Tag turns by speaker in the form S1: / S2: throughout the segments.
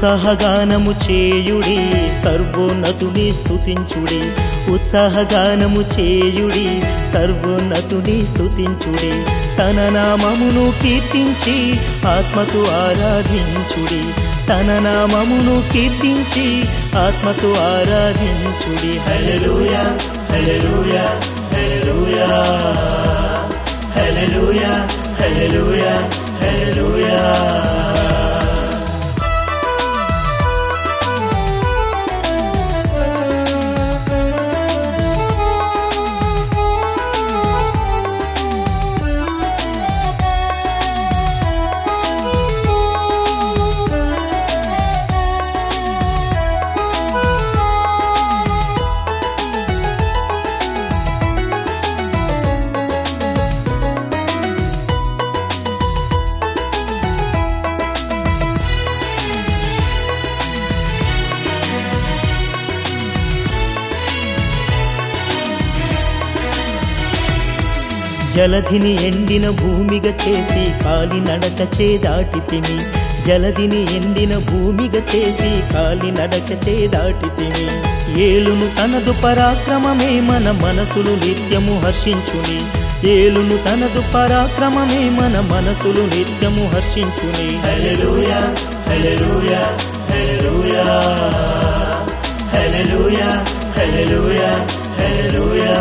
S1: ఉత్సాహగానము చేయుడి సర్వోన్నతుని స్తుతించుడి ఉత్సాహగానము చేయుడి సర్వోన్నతుని స్తుతించుడి తన నామమును కీర్తించి ఆత్మతో ఆరాధించుడి తన నామమును కీర్తించి ఆత్మతో ఆరాధించుడి హల్లెలూయా హల్లెలూయా హల్లెలూయా హల్లెలూయా హల్లెలూయా హల్లెలూయా జలధిని ఎండిన భూమిగా చేసి కాలి నడక చేదాటితిమి జలధిని ఎండిన భూమిగా చేసి కాలి నడక చేదాటితిమి ఏలును తనదు పరాక్రమమే మన మనసులు నిత్యము హర్షించుని ఏలును తనదు పరాక్రమమే మన మనసులు నిత్యము హర్షించుని హల్లెలూయా హల్లెలూయా హల్లెలూయా హల్లెలూయా హల్లెలూయా హల్లెలూయా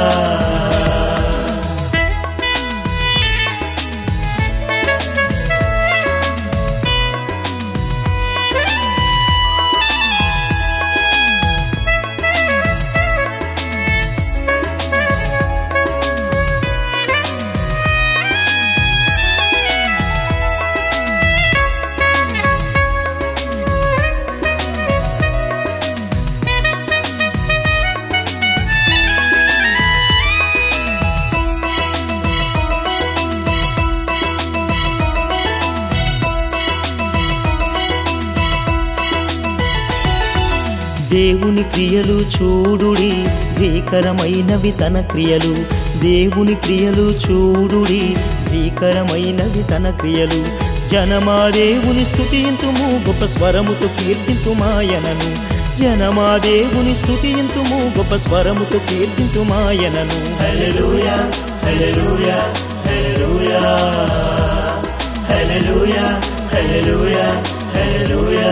S1: దేవుని క్రియలు చూడుడి భీకరమైనవి తన క్రియలు దేవుని క్రియలు చూడుడి భీకరమైనవి తన క్రియలు జనమా దేవుని స్తుతింతుము గొప్ప స్వరముతో కీర్తింతుమాయనను జనమా దేవుని స్తుతింతుము గొప్ప స్వరముతో కీర్తింతుమాయనను హల్లెలూయా హల్లెలూయా హల్లెలూయా హల్లెలూయా హల్లెలూయా హల్లెలూయా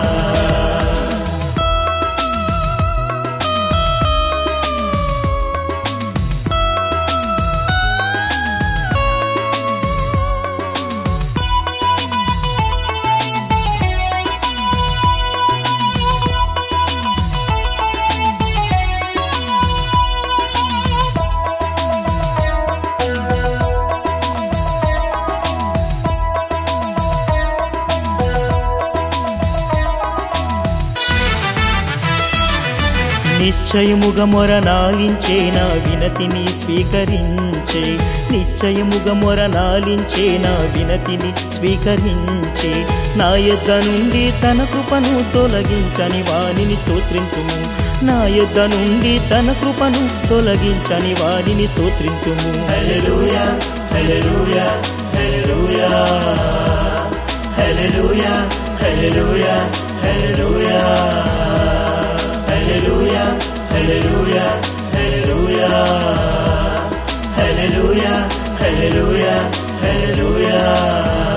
S1: నిశ్చయముగ మొర నాలించే నా వినతిని స్వీకరించే నిశ్చయముగ మొర నాలించే నా వినతిని స్వీకరించే నా యొద్ద నుండి తన కృపను తొలగించని వానిని స్తోత్రింతుము నా యొద్ద నుండి తన కృపను తొలగించని వానిని స్తోత్రింతుము హల్లెలూయా హల్లెలూయా హల్లెలూయా హల్లెలూయా హల్లెలూయా హల్లెలూయా హల్లెలూయా హల్లెలూయా హల్లెలూయా హల్లెలూయా హల్లెలూయా హల్లెలూయా